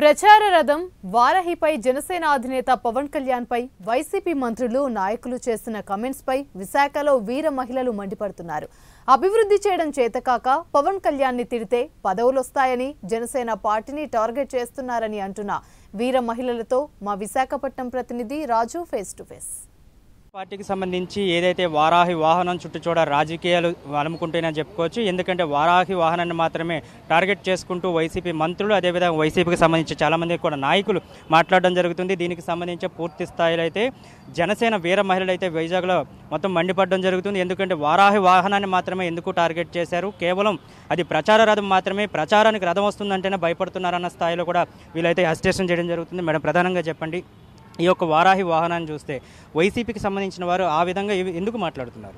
ప్రచార రథం వారహిపై జనసేన అధినేత పవన్ కళ్యాణ్ పై వైసీపీ మంత్రులు నాయకులు చేస్తున్న కమెంట్స్ పై విశాఖలో వీర మహిళలు మండిపడుతున్నారు అభివృద్ధి చేయడం చేతకాక పవన్ కళ్యాణ్ ని తిడితే పదవులొస్తాయని జనసేన పార్టీని టార్గెట్ చేస్తున్నారని అంటున్న వీర మహిళలతో మా విశాఖపట్నం ప్రతినిధి రాజు ఫేస్ టు ఫేస్ పార్టీకి సంబంధించి ఏదైతే వారాహి వాహనం చుట్టూ చూడ రాజకీయాలు అలుముకుంటేనే చెప్పుకోవచ్చు ఎందుకంటే వారాహి వాహనాన్ని మాత్రమే టార్గెట్ చేసుకుంటూ వైసీపీ మంత్రులు అదేవిధంగా వైసీపీకి సంబంధించి చాలామంది కూడా నాయకులు మాట్లాడడం జరుగుతుంది దీనికి సంబంధించి పూర్తి స్థాయిలో అయితే జనసేన వీర మహిళలు అయితే వైజాగ్లో మొత్తం మండిపడడం జరుగుతుంది ఎందుకంటే వారాహి వాహనాన్ని మాత్రమే ఎందుకు టార్గెట్ చేశారు కేవలం అది ప్రచార రథం మాత్రమే ప్రచారానికి రథం వస్తుందంటేనే భయపడుతున్నారన్న స్థాయిలో కూడా వీళ్ళైతే అసిస్టేషన్ చేయడం జరుగుతుంది మేడం ప్రధానంగా చెప్పండి ఈ యొక్క వారాహి వాహనాన్ని చూస్తే వైసీపీకి సంబంధించిన వారు ఆ విధంగా ఇవి- ఎందుకు మాట్లాడుతున్నారు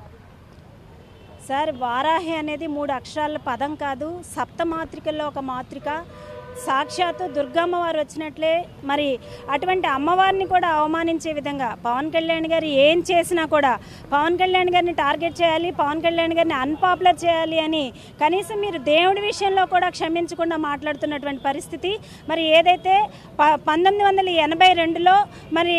సార్ వారాహి అనేది మూడు అక్షరాల పదం కాదు సప్త మాత్రికల్లో ఒక మాత్రిక సాక్షాత్తు దుర్గమ్మ వారు వచ్చినట్లే మరి అటువంటి అమ్మవారిని కూడా అవమానించే విధంగా పవన్ కళ్యాణ్ గారు ఏం చేసినా కూడా పవన్ కళ్యాణ్ గారిని టార్గెట్ చేయాలి పవన్ కళ్యాణ్ గారిని అన్పాపులర్ చేయాలి అని కనీసం మీరు దేవుడి విషయంలో కూడా క్షమించకుండా మాట్లాడుతున్నటువంటి పరిస్థితి మరి ఏదైతే ప పంతొమ్మిది వందల ఎనభై రెండులో మరి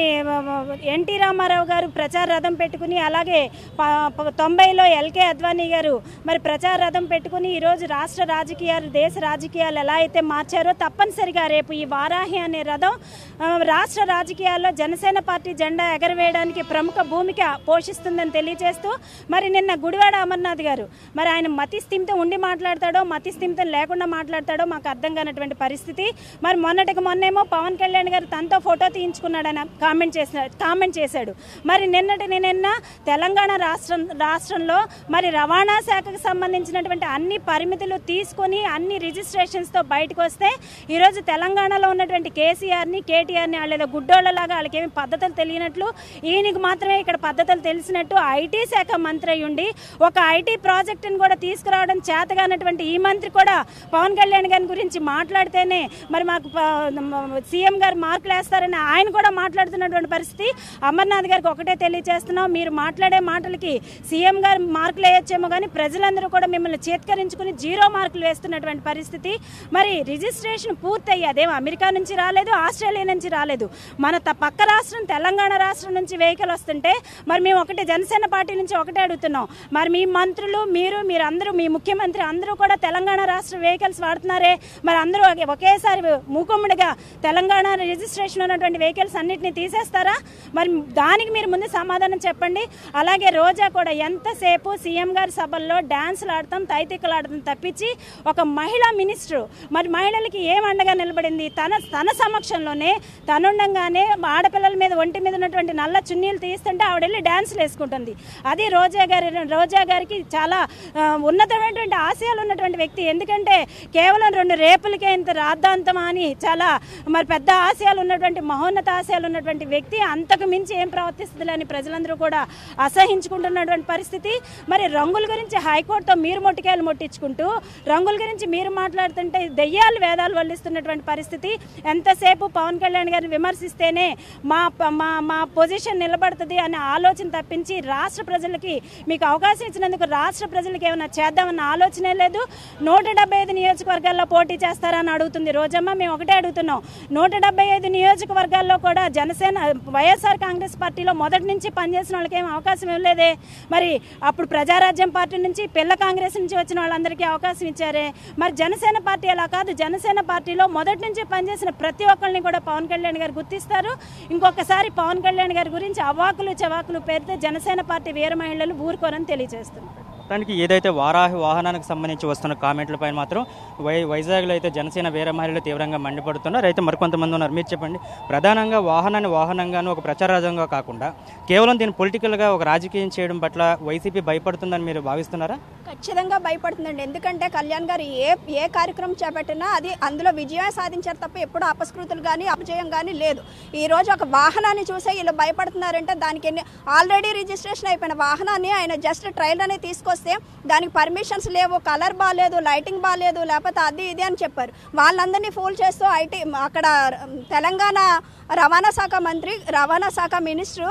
ఎన్టీ రామారావు గారు ప్రచార రథం పెట్టుకుని అలాగే ప- ప- తొంభైలో ఎల్కే అద్వానీ గారు మరి ప్రచార రథం పెట్టుకుని ఈరోజు రాష్ట్ర రాజకీయాలు దేశ రాజకీయాలు ఎలా అయితే మార్చారో తప్పనిసరిగా రేపు ఈ వారాహి అనే రథం ఆ, రాష్ట్ర రాజకీయాల్లో జనసేన పార్టీ జెండా ఎగరవేయడానికి ప్రముఖ భూమిక పోషిస్తుందని తెలియజేస్తూ మరి నిన్న గుడివాడ అమర్నాథ్ గారు మరి ఆయన మతి స్థిమితం ఉండి మాట్లాడతాడో మతి స్థిమితం లేకుండా మాట్లాడతాడో మాకు అర్థం కానటువంటి పరిస్థితి మరి మొన్నటికి మొన్నేమో పవన్ కళ్యాణ్ గారు తనతో ఫోటో తీయించుకున్నాడని కామెంట్ చేసిన కామెంట్ చేశాడు మరి నిన్నటి నిన్న తెలంగాణ రాష్ట్రం రాష్ట్రంలో మరి రవాణా శాఖకు సంబంధించినటువంటి అన్ని పరిమితులు తీసుకొని అన్ని రిజిస్ట్రేషన్స్తో బయటకు వస్తే ఈరోజు తెలంగాణలో ఉన్నటువంటి కేసీఆర్ని కేటీఆర్ని వాళ్ళు ఏదో గుడ్డోళ్ళలాగా వాళ్ళకి ఏమి పద్ధతులు తెలియనట్లు ఈయనకి మాత్రమే ఇక్కడ పద్ధతులు తెలిసినట్టు ఐటీ శాఖ మంత్రి అయి ఉండి ఒక ఐటీ ప్రాజెక్టుని కూడా తీసుకురావడం చేతగానటువంటి ఈ మంత్రి కూడా పవన్ కళ్యాణ్ గారి గురించి మాట్లాడితేనే మరి మాకు ప- సీఎం గారు మార్కులు వేస్తారని ఆయన కూడా మాట్లాడుతున్నటువంటి పరిస్థితి అమర్నాథ్ గారికి ఒకటే తెలియజేస్తున్నాం మీరు మాట్లాడే మాటలకి సీఎం గారు మార్కులు వేయొచ్చేమో కానీ ప్రజలందరూ కూడా మిమ్మల్ని చేత్కరించుకుని జీరో మార్కులు వేస్తున్నటువంటి పరిస్థితి మరి రిజిస్ట్రేషన్ పూర్తయ్యి అదేం అమెరికా నుంచి రాలేదు ఆస్ట్రేలియా నుంచి రాలేదు మన త- పక్క రాష్ట్రం తెలంగాణ రాష్ట్రం నుంచి వెహికల్ వస్తుంటే మరి మేము ఒకటే జనసేన పార్టీ నుంచి ఒకటే అడుగుతున్నాం మరి మీ మంత్రులు మీరు మీరందరూ మీ ముఖ్యమంత్రి అందరూ కూడా తెలంగాణ రాష్ట్ర వెహికల్స్ వాడుతున్నారే మరి అందరూ ఒకే- ఒకేసారి మూకుమ్మడిగా తెలంగాణ రిజిస్ట్రేషన్ ఉన్నటువంటి వెహికల్స్ అన్నిటిని తీసేస్తారా మరి దానికి మీరు ముందు సమాధానం చెప్పండి అలాగే రోజా కూడా ఎంతసేపు సీఎం గారి సభల్లో డాన్సులు ఆడతాం తైతిక్కలు ఆడతాం తప్పించి ఒక మహిళా మినిస్టర్ మరి మహిళలకి ఏం అండగా నిలబడింది తన తన సమక్షంలోనే తనుండంగానే ఆడపిల్లల మీద ఒంటి మీద ఉన్నటువంటి నల్ల చున్నీలు తీస్తుంటే ఆవిడ వెళ్ళి డాన్సులు వేసుకుంటుంది అది రోజా గారి రోజా గారికి చాలా ఆ, ఉన్నతమైనటువంటి ఆశయాలు ఉన్నటువంటి వ్యక్తి ఎందుకంటే కేవలం రెండు రేపులకే ఇంత రాద్ధాంతమా అని చాలా మరి పెద్ద ఆశయాలు ఉన్నటువంటి మహోన్నత ఆశయాలు ఉన్నటువంటి వ్యక్తి అంతకు మించి ఏం ప్రవర్తిస్తుంది అని ప్రజలందరూ కూడా అసహించుకుంటున్నటువంటి పరిస్థితి మరి రంగుల గురించి హైకోర్టుతో మీరు మొట్టికాయలు మొట్టించుకుంటూ రంగుల గురించి మీరు మాట్లాడుతుంటే దెయ్యాలు వేదాలు వల్లిస్తున్నటువంటి పరిస్థితి ఎంతసేపు పవన్ కళ్యాణ్ గారిని విమర్శిస్తేనే మా ప- మా మా పొజిషన్ నిలబడుతుంది అనే ఆలోచన తప్పించి రాష్ట్ర ప్రజలకి మీకు అవకాశం ఇచ్చినందుకు రాష్ట్ర ప్రజలకి ఏమైనా చేద్దామన్న ఆలోచనే లేదు నూట డెబ్బై ఐదు నియోజకవర్గాల్లో పోటీ చేస్తారని అడుగుతుంది రోజమ్మ మేము ఒకటే అడుగుతున్నాం నూట డెబ్బై ఐదు నియోజకవర్గాల్లో కూడా జనసేన వైఎస్ఆర్ కాంగ్రెస్ పార్టీలో మొదటి నుంచి పనిచేసిన వాళ్ళకి ఏం అవకాశం ఇవ్వలేదే మరి అప్పుడు ప్రజారాజ్యం పార్టీ నుంచి పిల్ల కాంగ్రెస్ నుంచి వచ్చిన వాళ్ళందరికీ అవకాశం ఇచ్చారే మరి జనసేన పార్టీ అలా కాదు జనసేన పార్టీలో మొదటి నుంచి పనిచేసిన ప్రతి ఒక్కరిని కూడా పవన్ కళ్యాణ్ గారు గుర్తిస్తారు ఇంకొకసారి పవన్ కళ్యాణ్ గారి గురించి అవాకులు చవాకులు పేరితే జనసేన పార్టీ వీర మహిళలు ఊరుకోరని తెలియజేస్తున్నారు దానికి ఏదైతే వారాహి వాహనానికి సంబంధించి వస్తున్న కామెంట్లపై మాత్రం వై వైజాగ్లో అయితే జనసేన వేరే మహిళలు తీవ్రంగా మండిపడుతున్నారు అయితే మరికొంతమంది ఉన్నారు మీరు చెప్పండి ప్రధానంగా వాహనాన్ని వాహనంగాను ఒక ప్రచారాజంగా కాకుండా కేవలం దీన్ని పొలిటికల్గా ఒక రాజకీయం చేయడం పట్ల వైసీపీ భయపడుతుందని మీరు భావిస్తున్నారా ఖచ్చితంగా భయపడుతుందండి ఎందుకంటే కళ్యాణ్ గారు ఏ ఏ కార్యక్రమం చేపట్టినా అది అందులో విజయం సాధించారు తప్ప ఎప్పుడు అపస్కృతులు కానీ అపజయం కానీ లేదు ఈ రోజు ఒక వాహనాన్ని చూసే వీళ్ళు భయపడుతున్నారంటే దానికి ఎన్ని ఆల్రెడీ రిజిస్ట్రేషన్ అయిపోయిన వాహనాన్ని ఆయన జస్ట్ ట్రైల్ అనేది తీసుకొస్తే దానికి పర్మిషన్స్ లేవు కలర్ బాగాలేదు లైటింగ్ బాగాలేదు లేకపోతే అది ఇది అని చెప్పారు వాళ్ళందరినీ ఫూల్ చేస్తూ ఐటీ అక్కడ తెలంగాణ రవాణా శాఖ మంత్రి రవాణా శాఖ మినిస్టర్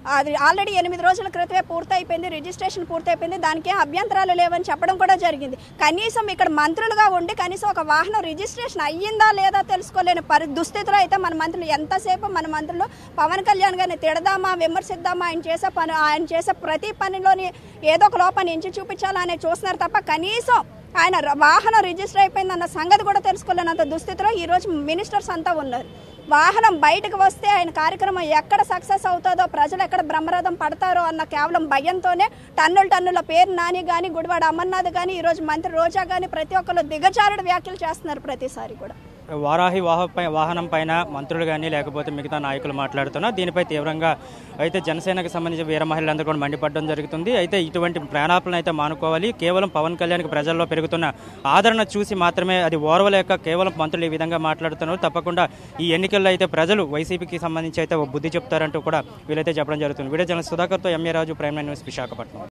అది ఆల్రెడీ ఎనిమిది రోజుల క్రితమే పూర్తయిపోయింది రిజిస్ట్రేషన్ పూర్తయిపోయింది దానికి ఏం అభ్యంతరాలు లేవని చెప్పడం కూడా జరిగింది కనీసం ఇక్కడ మంత్రులుగా ఉండి కనీసం ఒక వాహనం రిజిస్ట్రేషన్ అయ్యిందా లేదా తెలుసుకోలేని పరి దుస్థితిలో అయితే మన మంత్రులు ఎంతసేపు మన మంత్రులు పవన్ కళ్యాణ్ గారిని తిడదామా విమర్శిద్దామా ఆయన చేసే పని ఆయన చేసే ప్రతి పనిలోని ఏదో ఒక లోపాన్ని ఎంచి చూపించాలని చూస్తున్నారు తప్ప కనీసం ఆయన ర- వాహనం రిజిస్టర్ అయిపోయిందన్న సంగతి కూడా తెలుసుకోలేనంత దుస్థితిలో ఈరోజు మినిస్టర్స్ అంతా ఉన్నారు వాహనం బయటకు వస్తే ఆయన కార్యక్రమం ఎక్కడ సక్సెస్ అవుతుందో ప్రజలు ఎక్కడ బ్రహ్మరథం పడతారో అన్న కేవలం భయంతోనే టన్నుల టన్నుల పేరు నాని కానీ గుడివాడ అమర్నాథ్ కానీ ఈరోజు మంత్రి రోజా కానీ ప్రతి ఒక్కరు దిగజారుడు వ్యాఖ్యలు చేస్తున్నారు ప్రతిసారి కూడా వారాహి వాహపై వాహనం పైన మంత్రులు కానీ లేకపోతే మిగతా నాయకులు మాట్లాడుతున్నా దీనిపై తీవ్రంగా అయితే జనసేనకు సంబంధించిన వీర మహిళలందరూ కూడా మండిపడడం జరుగుతుంది అయితే ఇటువంటి ప్రాణాలను అయితే మానుకోవాలి కేవలం పవన్ కళ్యాణ్కి ప్రజల్లో పెరుగుతున్న ఆదరణ చూసి మాత్రమే అది ఓర్వలేక కేవలం మంత్రులు ఈ విధంగా మాట్లాడుతున్నారు తప్పకుండా ఈ ఎన్నికల్లో అయితే ప్రజలు వైసీపీకి సంబంధించి అయితే ఓ బుద్ధి చెప్తారంటూ కూడా వీళ్ళైతే చెప్పడం జరుగుతుంది వీడియో జన సుధాకర్తో MA Raju prime nine news Visakhapatnam